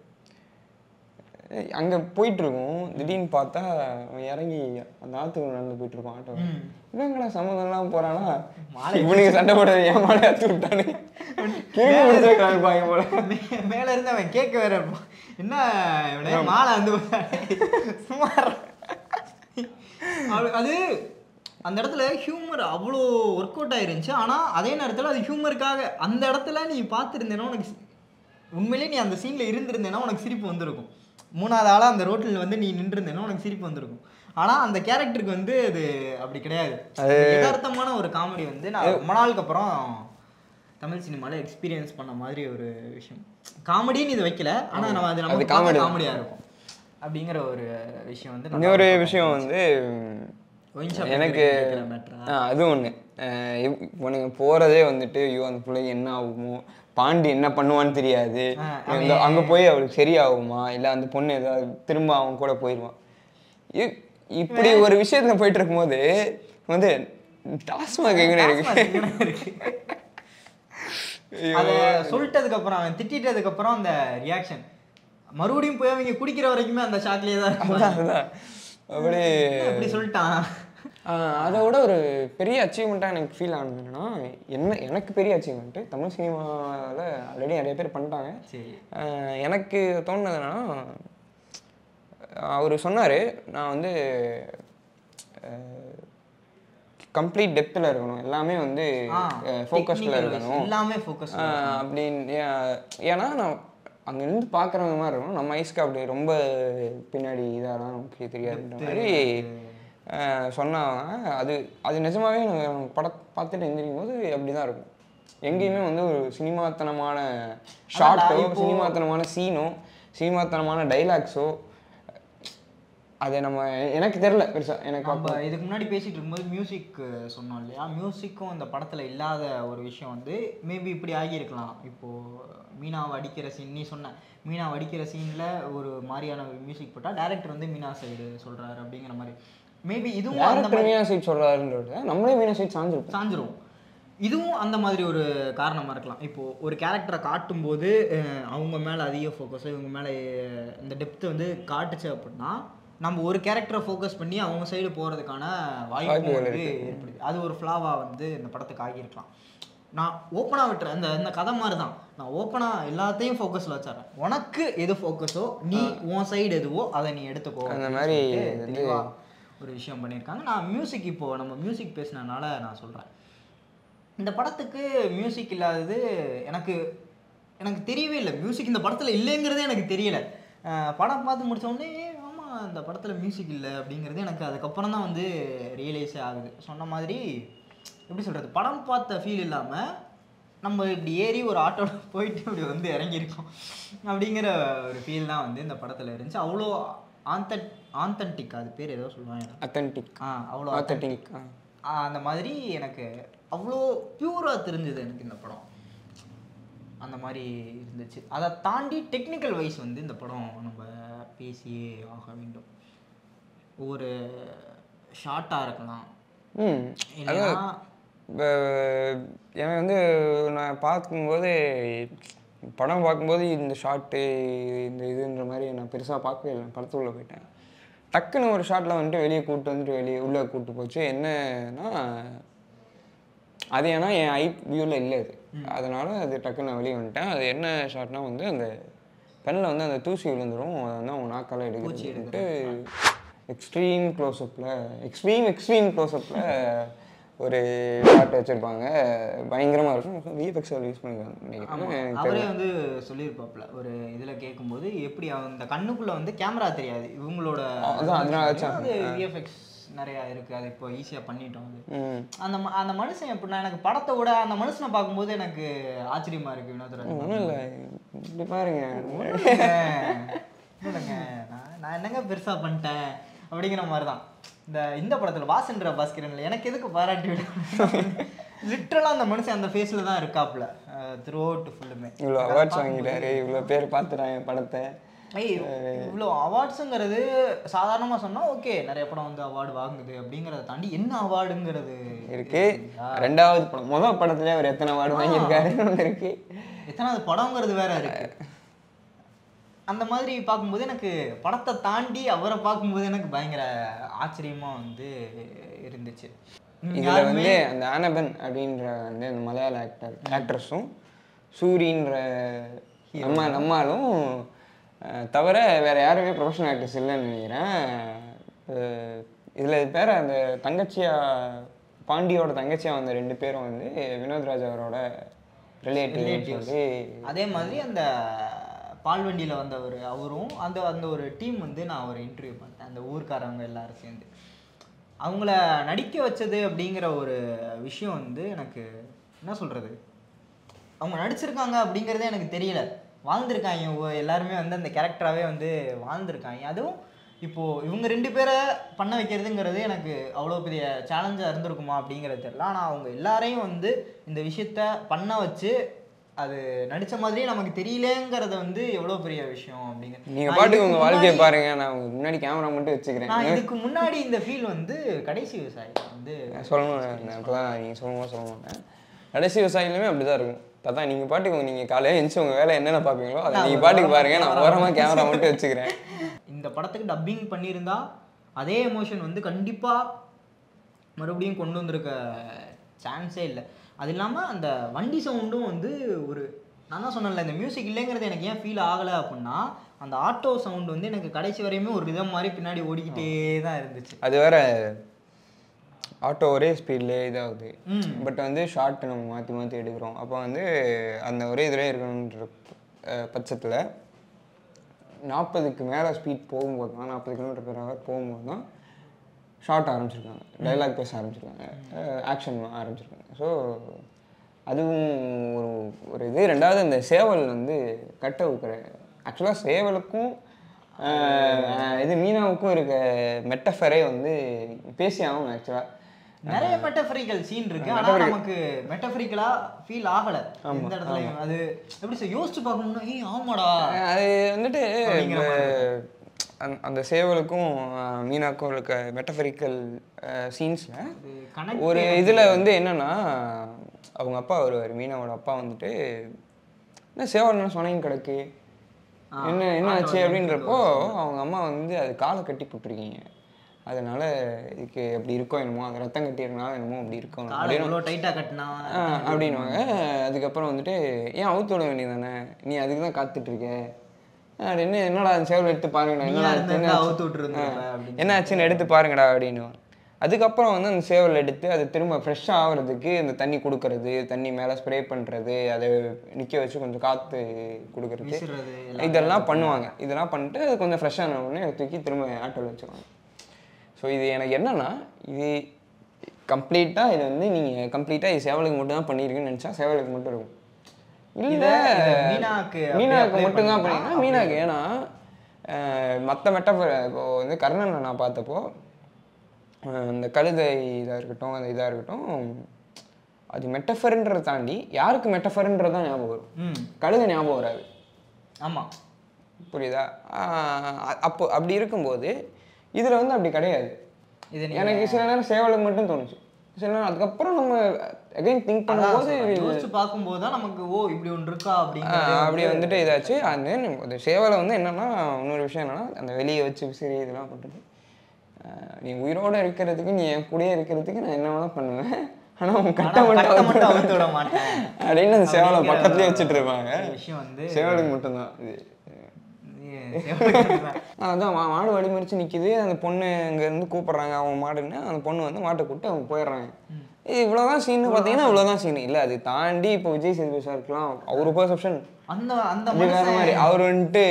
Speaker 2: அங்கே போயிட்டுருக்கோம் திடீர்னு பார்த்தா அவன் இறங்கி அந்த ஆற்றுக்கு நடந்து போயிட்டுருப்பான் ஆட்டோ
Speaker 1: ம்.
Speaker 2: இவங்கடா சம்மந்தம்லாம் போகிறானா
Speaker 1: மாலை
Speaker 2: இவனுக்கு சண்டை போடுறது என் மாலை அத்து விட்டானு கேள்வி முடிச்சிருக்காங்க போல
Speaker 1: மே- மேல இருந்து அவன் கேட்க வேற இருப்பான். என்ன இவனே மாலை வந்து போட்டானே. சும்மா இரு. அவ- அது அந்த இடத்துல ஹியூமர் அவ்வளோ ஒர்க் அவுட் ஆயிருந்துச்சு ஆனால் அதே நேரத்தில் அது ஹியூமருக்காக அந்த இடத்துல நீ பார்த்துருந்தேன்னா உனக்கு சி- உண்மையிலேயே நீ அந்த சீனில் இருந்திருந்தேன்னா உனக்கு சிரிப்பு வந்திருக்கும் மூணாவது ஆளாக அந்த ரோட்டில் வந்து நீ நின்றுருந்தேன்னா உனக்கு சிரிப்பு வந்திருக்கும் ஆனால் அந்த கேரக்டருக்கு வந்து அது அப்படி கிடையாது யதார்த்தமான ஒரு காமெடி வந்து நான் ரொம்ப நாளுக்கு அப்புறம் தமிழ் சினிமாவில் எக்ஸ்பீரியன்ஸ் பண்ண மாதிரி ஒரு விஷயம் காமெடின்னு இது வைக்கல ஆனால் நம்ம அது நம்ம
Speaker 2: comedy தான்.
Speaker 1: காமெடியாக இருக்கும் அப்படிங்கிற ஒரு விஷயம் வந்து நல்லா
Speaker 2: இன்னொரு
Speaker 1: இருக்கும்.
Speaker 2: விஷயம் வந்து
Speaker 1: Wine shop
Speaker 2: எனக்கு
Speaker 1: இருக்கிற matter ஆ?
Speaker 2: ஆ, அது ஒன்று இவனுங்க போகிறதே வந்துட்டு ஐயோ அந்த பிள்ளைங்க என்ன ஆகுமோ பாண்டி என்ன பண்ணுவான்னு தெரியாது
Speaker 1: ஆ,
Speaker 2: இந்த அங்கே போய் அவளுக்கு சரியாகுமா இல்லை அந்த பொண்ணு ஏதாவது திரும்ப அவன் கூட போயிடுவான் இ- இப்படி ஒரு விஷயத்துல போயிட்டு இருக்கும்போது வந்து டாஸ்மாக் எங்கே இருக்கு
Speaker 1: Taskmaster இங்கன இருக்கு.
Speaker 2: ஐயோ.
Speaker 1: அதை சொல்லிட்டதுக்கு அப்புறம் அவன் திட்டிட்டதுக்கு அப்புறம் அந்த ரியாக்ஷன் மறுபடியும் போய் அவங்க குடிக்கிற வரைக்குமே அந்த ஷாக்லயே தான் இருப்பாங்க.
Speaker 2: அதான், அதான். அப்படி
Speaker 1: என்ன இப்படி சொல்லிட்டான்
Speaker 2: ஆஹ் அதை விட ஒரு பெரிய அச்சீவ்மெண்ட்டாக எனக்கு ஃபீல் ஆனது என்னன்னா என்ன எனக்கு பெரிய அச்சீவ்மெண்ட்டு தமிழ் சினிமாவில் ஆல்ரெடி நிறைய பேர் பண்ணிட்டாங்க
Speaker 1: சரி
Speaker 2: ஆஹ் எனக்கு தோணுனது என்னன்னா அவர் சொன்னார் நான் வந்து கம்ப்ளீட் டெப்த்தில் இருக்கணும் எல்லாமே வந்து
Speaker 1: ஆ,
Speaker 2: ஃபோக்கஸில்
Speaker 1: technical
Speaker 2: இருக்கணும்
Speaker 1: wise எல்லாமே ஃபோக்கஸ்
Speaker 2: ஆஹ் அப்படின்னு ஏ- ஏன்னா நான் அங்கே இருந்து பார்க்குறவங்க மாதிரி இருக்கணும் நம்ம ஐஸ்க்கு அப்படி ரொம்ப பின்னாடி இதெல்லாம் நமக்கு தெரியாதுன்ற மாதிரி ஆஹ் சொன்னாங்க அது அது நிஜமாவே நான் படம் பார்த்துட்டு எந்திரிக்கும் போது அப்படி தான் இருக்கும் எங்கேயுமே வந்து ஒரு சினிமாத்தனமான ஷார்ட்டோ
Speaker 1: இப்போ-
Speaker 2: சினிமாத்தனமான சீனோ சினிமாத்தனமான டைலாக்ஸோ அது நம்ம எனக்கு தெரில பெருசாக எனக்கு
Speaker 1: நம்ம இதுக்கு முன்னாடி பேசிட்டு இருக்கும்போது மியூசிக் சொன்னோம் இல்லையா மியூசிக்கும் இந்த படத்துல இல்லாத ஒரு விஷயம் வந்து மேபி இப்படி ஆகியிருக்கலாம் இப்போ மீனாவை அடிக்கிற சீன் நீ சொன்ன மீனாவை அடிக்கிற சீன்ல ஒரு மாதிரியான மியூசிக் போட்டா டேரக்டர் வந்து மீனா சைடு சொல்றாரு அப்படிங்கிற மாதிரி மேபி இதுவும் அந்த
Speaker 2: டேரக்டர் மீனா சைட் சொல்கிறாருன்றத நம்மளே மீனா சைட் சாஞ்சிருப்போம்
Speaker 1: சாஞ்சிரும் இதுவும் அந்த மாதிரி ஒரு காரணமாக இருக்கலாம் இப்போது ஒரு கேரக்டரை காட்டும்போது அஹ், அவங்க மேலே அதிக ஃபோக்கஸோ இவங்க மேலே இந்த டெப்த்து வந்து காட்டுச்சு அப்படின்னா நம்ம ஒரு கேரக்டரை ஃபோக்கஸ் பண்ணி அவங்க சைடு போகிறதுக்கான வாய்ப்பு
Speaker 2: வாய்ப்புகள்
Speaker 1: வந்து ஏற்படுது அது ஒரு ஃப்ளாவாக வந்து இந்த படத்துக்கு ஆகியிருக்கலாம் நான் ஓப்பனாக விட்டுறேன் இந்த இந்த கதை மாதிரி தான் நான் ஓப்பனாக எல்லாத்தையும் ஃபோக்கஸில் வச்சிடறேன் உனக்கு எது ஃபோக்கஸோ நீ உன் சைடு எதுவோ அதை நீ எடுத்துக்கோ
Speaker 2: அந்த
Speaker 1: அப்படின்னு
Speaker 2: மாதிரி
Speaker 1: சொல்லிட்டு
Speaker 2: வந்து-
Speaker 1: தெளிவா ஒரு விஷயம் பண்ணியிருக்காங்க நான் மியூசிக் இப்போ நம்ம மியூசிக் பேசினனால நான் சொல்கிறேன் இந்த படத்துக்கு மியூசிக் இல்லாதது எனக்கு எனக்கு தெரியவே இல்லை மியூசிக் இந்த படத்தில் இல்லைங்கிறதே எனக்கு தெரியல அஹ் படம் பார்த்து முடிச்ச உடனே ஆமாம் இந்த படத்தில் மியூசிக் இல்லை அப்படிங்கிறது எனக்கு அதுக்கப்புறம் தான் வந்து ரியலைஸே ஆகுது சொன்ன மாதிரி எப்படி சொல்கிறது படம் பார்த்த ஃபீல் இல்லாமல் நம்ம இப்படி ஏறி ஒரு ஆட்டோட போயிட்டு இப்படி வந்து இறங்கியிருக்கோம் அப்படிங்கிற ஒரு ஃபீல் தான் வந்து இந்த படத்தில் இருந்துச்சு அவ்வளோ ஆந்தட் ஆந்தன்டிக் அது பேர் ஏதோ சொல்லுவாங்க
Speaker 2: அத்தன்டிக்
Speaker 1: ஆ அவ்வளோ
Speaker 2: ஆத்தன்டிக்
Speaker 1: ஆ, அந்த மாதிரி எனக்கு அவ்வளோ பியூராக தெரிஞ்சது எனக்கு இந்த படம் அந்த மாதிரி இருந்துச்சு அதை தாண்டி டெக்னிக்கல் வைஸ் வந்து இந்த படம் நம்ம பேசியே ஆக வேண்டும் ஒரு ஷார்ட்டாக இருக்கலாம்
Speaker 2: ம்
Speaker 1: இல்லைன்னா
Speaker 2: இப்போ எனக்கு வந்து நான் பார்க்கும்போது படம் பார்க்கும்போது இந்த ஷார்ட்டு இந்த இதுன்ற மாதிரி நான் பெருசாக பார்க்கவே இல்லை படத்துக்குள்ளே போயிட்டேன் டக்குன்னு ஒரு ஷாட்டில் வந்துட்டு வெளியே கூப்பிட்டு வந்துட்டு வெளியே உள்ளே கூப்பிட்டு போச்சு என்னன்னா அது ஏன்னா என் ஐ வியூவில் இல்லை அது அதனால அது டக்குன்னு நான் வெளியே வந்துட்டேன் அது என்ன ஷாட்னா வந்து அந்த பெண்ணில் வந்து அந்த தூசி விழுந்துரும் அதை வந்து அவங்க நாக்கால எடுக்கிறதுட்டு எக்ஸ்ட்ரீம் க்ளோஸ்அப்பில் எக்ஸ்ட்ரீம் எக்ஸ்ட்ரீம் க்ளோஸ்அப்பில் ஒரு ஷாட் வச்சுருப்பாங்க பயங்கரமாக இருக்கும் விஎஃப்எக்ஸ் யூஸ் பண்ணிருக்காங்க நினைக்கிறேன் எனக்கு
Speaker 1: அவரே வந்து சொல்லியிருப்பாப்ல ஒரு இதில் கேட்கும்போது எப்படி அந்த கண்ணுக்குள்ள வந்து கேமரா தெரியாது இவங்களோட
Speaker 2: அதான் அதனால வச்சாங்க.
Speaker 1: அது விஎஃப்எக்ஸ் நிறையா இருக்குது அது இப்போ ஈஸியாக பண்ணிட்டோம் அது
Speaker 2: ம்
Speaker 1: அந்த ம- அந்த மனுஷன் எப்படின்னா எனக்கு படத்தை விட அந்த மனுஷனை பார்க்கும்போது எனக்கு ஆச்சரியமா இருக்கு வினோதராஜ்
Speaker 2: ஒன்றும் இல்லை இப்படி பாருங்க
Speaker 1: இல்லைங்க நான் நான் என்னங்க பெருசா பண்ணிட்டேன் அப்படிங்கிற மாதிரி தான் இந்த இந்த படத்துல வாசன்ற பாஸ்கரன்ல எனக்கு எதுக்கு பாராட்டி விட லிட்டரலாக அந்த மனுஷன் அந்த ஃபேஸில் தான் இருக்காப்புல த்ரூ அவுட் ஃபுல்லுமே
Speaker 2: இவ்வளோ அவார்ட்ஸ் வாங்கிட்டாரு இவ்வளோ பேர் பார்த்துட்டாங்க படத்தை
Speaker 1: ஐய் இவ்வளோ அவார்ட்ஸுங்கிறது சாதாரணமாக சொன்னால் ஓகே நிறைய படம் வந்து அவார்டு வாங்குது அப்படிங்கிறத தாண்டி என்ன அவார்டுங்கிறது
Speaker 2: இருக்கு ரெண்டாவது படம் முதல் படத்துலேயே அவர் எத்தனை அவார்டு வாங்கியிருக்காருன்னு ஒன்று இருக்கு
Speaker 1: எத்தனாவது படங்கிறது வேற இருக்கு அந்த மாதிரி பார்க்கும்போது எனக்கு படத்தை தாண்டி அவரை பார்க்கும்போது எனக்கு பயங்கர ஆச்சரியமா வந்து இருந்துச்சு ம்,
Speaker 2: இதுல வந்து அந்த ஆனபன் அப்படின்ற வந்து அந்த மலையாள ஆக்டர் ஆக்ட்ரஸும் சூரின்ற நம்ம நம்மாலும் அஹ், தவிர வேற யாருமே ப்ரொஃபஷனல் ஆக்டர்ஸ் இல்லைன்னு நினைக்கிறேன் அஹ், இதுல இது பேர் அந்த தங்கச்சியா பாண்டியோட தங்கச்சியா வந்த ரெண்டு பேரும் வந்து வினோத்ராஜ் அவரோட ரிலேட்டிவ் சொல்லி
Speaker 1: அதே மாதிரி அந்த பால்வண்டியில் வந்தவர் அவரும் அந்த அந்த ஒரு டீம் வந்து நான் ஒரு இன்டர்வியூ பண்ணேன் அந்த ஊர்க்காரவங்க எல்லாரும் சேர்ந்து அவங்கள நடிக்க வச்சது அப்படிங்கிற ஒரு விஷயம் வந்து எனக்கு என்ன சொல்கிறது அவங்க நடிச்சிருக்காங்க அப்படிங்கிறதே எனக்கு தெரியல வாழ்ந்திருக்காங்க ஒ- எல்லாருமே வந்து அந்த கேரக்டராகவே வந்து வாழ்ந்திருக்காங்க அதுவும் இப்போது இவங்க ரெண்டு பேரை பண்ண வைக்கிறதுங்கிறது எனக்கு அவ்வளோ பெரிய சேலஞ்சாக இருந்திருக்குமா அப்படிங்கிறது தெரியல ஆனால் அவங்க எல்லாரையும் வந்து இந்த விஷயத்த பண்ண வச்சு அது நடித்த மாதிரியே நமக்கு தெரியலங்கிறத வந்து எவ்வளோ பெரிய விஷயம் அப்படிங்கிற
Speaker 2: நீங்க
Speaker 1: நான்
Speaker 2: பாட்டுக்கு
Speaker 1: இதுக்கு
Speaker 2: உங்க வாழ்க்கையை
Speaker 1: முன்னாடி-
Speaker 2: பாருங்க நான் உங்களுக்கு முன்னாடி கேமரா மட்டும் வச்சுக்கிறேன்
Speaker 1: நான் இதுக்கு முன்னாடி இந்த ஃபீல் வந்து கடைசி விவசாயி வந்து
Speaker 2: சொல்லணும் நான் இப்போதான் நீங்கள் சொல்லும்போது சொல்ல மாட்டேன் கடைசி விவசாயிலுமே அப்படி தான் இருக்கும் அதான் நீங்கள் பாட்டுக்கு நீங்கள் காலையில் எழுந்துச்சு உங்கள் வேலை என்னென்ன பார்ப்பீங்களோ அதை
Speaker 1: நான்
Speaker 2: நீங்கள்
Speaker 1: ஒரு
Speaker 2: பாட்டுக்கு
Speaker 1: ஓரமா
Speaker 2: பாருங்க நான்
Speaker 1: camera
Speaker 2: ஓரமாக கேமரா மட்டும் வச்சுக்கிறேன்
Speaker 1: இந்த படத்துக்கு டப்பிங் பண்ணியிருந்தா அதே எமோஷன் வந்து கண்டிப்பாக மறுபடியும் கொண்டு வந்திருக்க சான்ஸே இல்லை அது இல்லாமல் அந்த வண்டி சவுண்டும் வந்து ஒரு நான் தான் சொன்னேன்ல இந்த மியூசிக் இல்லைங்கிறது எனக்கு ஏன் ஃபீல் ஆகலை அப்படின்னா அந்த ஆட்டோ சவுண்ட் வந்து எனக்கு கடைசி வரையுமே ஒரு விதம் மாதிரி பின்னாடி ஓடிக்கிட்டே தான் இருந்துச்சு
Speaker 2: அது வேற ஆட்டோ ஒரே ஸ்பீட்லேயே இதாகுது
Speaker 1: ம்
Speaker 2: பட் வந்து ஷார்ட் நம்ம மாற்றி மாற்றி எடுக்கிறோம் அப்போ வந்து அந்த ஒரே இதிலே இருக்கணுன்ற பட்சத்தில் நாற்பதுக்கு மேலே ஸ்பீட் போகும்போது தான் நாற்பது கிலோமீட்டர் பெர் ஹவர் போகும்போது தான் ஷார்ட் ஆரம்பிச்சிருக்காங்க டைலாக் பேச ஆரம்பிச்சிருக்காங்க ஆக்ஷன் ஆரம்பிச்சிருக்காங்க ஸோ அதுவும் ஒரு ஒரு இது ரெண்டாவது அந்த சேவல் வந்து கட்ட வைக்கிற ஆக்சுவலாக சேவலுக்கும் ஆஹ், இது மீனாவுக்கும் இருக்க மெட்டஃபரே வந்து பேசி ஆகணும் ஆக்சுவலாக
Speaker 1: நிறைய மெட்டஃபரிக்கல் சீன் இருக்கு ஆனா நமக்கு மெட்டஃபரிக்கலா ஃபீல் ஆகல எந்த இடத்துலயும் அது எப்படி சொல்ல யோசிச்சு பார்க்கணும்னா ஏய் ஆமாடா
Speaker 2: அது வந்துட்டு
Speaker 1: அப்படிங்கிற
Speaker 2: அந்த- அந்த சேவலுக்கும் ஆஹ், மீனாக்கும் இருக்க மெட்டஃபரிக்கல் சீன்ஸில்
Speaker 1: அது கனெக்ட்
Speaker 2: ஒரு இதில் வந்து என்னன்னா அவங்க அப்பா வருவார் மீனாவோட அப்பா வந்துட்டு என்ன சேவல் என்ன சொனையும் கிடக்கு என்ன என்ன ஆச்சு அப்படின்றப்போ அவங்க அம்மா வந்து அது காலை கட்டி போட்டிருக்கீங்க அதனால இதுக்கு அப்படி இருக்கோ என்னமோ அது ரத்தம் கட்டியிருக்கனால என்னமோ அப்படி இருக்கும்
Speaker 1: காலை இவ்வளோ டைட்டா கட்டினா
Speaker 2: ஆ, அப்படின்னுவாங்க அதுக்கப்புறம் வந்துட்டு ஏன் அவுத்து விட வேண்டியதானே நீ அதுக்கு தான் காத்துட்டு இருக்க அப்படின்னு என்னடா அந்த சேவல் எடுத்து பாருங்கடா
Speaker 1: நீயா
Speaker 2: என்னடா
Speaker 1: இருந்திருந்தா
Speaker 2: என்ன ஆச்சு?
Speaker 1: அவுத்து விட்டுருந்திருப்ப
Speaker 2: ஆ,
Speaker 1: அப்படின்னு
Speaker 2: என்ன ஆச்சுன்னு எடுத்து பாருங்கடா அப்படின்னு அதுக்கப்புறம் வந்து அந்த சேவல் எடுத்து அது திரும்ப ஃப்ரெஷ்ஷாக ஆகுறதுக்கு இந்த தண்ணி கொடுக்கறது தண்ணி மேலே ஸ்ப்ரே பண்ணுறது அதை நிற்க வச்சு கொஞ்சம் காற்று கொடுக்கறது
Speaker 1: விசிறது
Speaker 2: இதெல்லாம் பண்ணுவாங்க இதெல்லாம் பண்ணிட்டு அது கொஞ்சம் ஃப்ரெஷ்ஷான உடனே அதை தூக்கி திரும்ப ஆட்டோவில் வச்சுருவாங்க ஸோ இது எனக்கு என்னன்னா இது கம்ப்ளீட்டாக இது வந்து நீங்கள் கம்ப்ளீட்டாக இது சேவலுக்கு மட்டும் தான் பண்ணியிருக்கீங்கன்னு நினச்சா சேவலுக்கு மட்டும் இருக்கும்
Speaker 1: இத
Speaker 2: இல்லை
Speaker 1: இத மீனாக்கு அப்படியே
Speaker 2: மீனாக்கு
Speaker 1: apply
Speaker 2: மட்டும்தான்
Speaker 1: பண்ணிட்டா
Speaker 2: பண்ணிங்கன்னா மீனாக்கு ஏன்னா மற்ற மெட்டஃபர் இப்போ வந்து கர்ணனை நான் பார்த்தப்போ அஹ் இந்த கழுதை இதாக இருக்கட்டும் அந்த இதாக இருக்கட்டும் அது மெட்டஃபர்ன்றதை தாண்டி யாருக்கு மெட்டஃபர்ன்றது தான் ஞாபகம் வரும்
Speaker 1: ம்
Speaker 2: கழுதை ஞாபகம் வராது
Speaker 1: ஆமா
Speaker 2: புரியுதா ஆஹ் அ- அப்போ அப்படி இருக்கும்போது இதில் வந்து அப்படி கிடையாது
Speaker 1: இது நீங்க-
Speaker 2: எனக்கு சில நேரம் சேவலுக்கு மட்டும் தோணுச்சு சில நேரம் அதுக்கப்புறம் நம்ம அகைன் திங்க்
Speaker 1: அதான்
Speaker 2: பண்ணும்போது
Speaker 1: சொல்றேன். யோசிச்சு பார்க்கும்போது தான் நமக்கு ஓ இப்படி ஒன்று இருக்கா
Speaker 2: ஆ,
Speaker 1: அப்படிங்கிறது
Speaker 2: அப்படி வந்துட்டு இதாச்சு அந்த அந்த சேவலை வந்து என்னன்னா இன்னொரு விஷயம் என்னன்னா அந்த வெளியே வச்சு விசிறி இதெல்லாம் பண்ணுறது நீ உயிரோட இருக்கிறதுக்கு நீ என் கூடயே இருக்கிறதுக்கு நான் என்ன வேணா பண்ணுவேன் ஆனா உன் கட்ட
Speaker 1: ஆனா
Speaker 2: மட்டும்
Speaker 1: கட்டை
Speaker 2: அவுத்து
Speaker 1: மட்டும்
Speaker 2: விட
Speaker 1: அவுத்து விட மாட்டேன்
Speaker 2: அப்படின்னு அந்த சேவலை
Speaker 1: அப்படிங்கிற
Speaker 2: பக்கத்துலயே வச்சுட்டு இருப்பாங்க
Speaker 1: ஒரு விஷயம் வந்து
Speaker 2: சேவலுக்கு மட்டும்தான் இது
Speaker 1: இது சேவலுக்கு தான்.
Speaker 2: அதான் மா- மாடு வழிமறிச்சு நிக்குது அந்த பொண்ணு இங்க இருந்து கூப்பிடுறாங்க அவங்க மாடுன்னு அந்த பொண்ணு வந்து மாட்டை கூப்பிட்டு அவங்க போயிடுறாங்க இது இவ்வளவுதான் சீன் பார்த்தீங்கன்னா இவ்வளவுதான் சீன் இல்ல அது தாண்டி இப்போ விஜய் சேதுபதி சார் இருக்கலாம் அவரு பெர்செப்ஷன்
Speaker 1: அந்த அந்த
Speaker 2: அது வேற மாதிரி
Speaker 1: மனுஷன்
Speaker 2: அவர் வந்துட்டு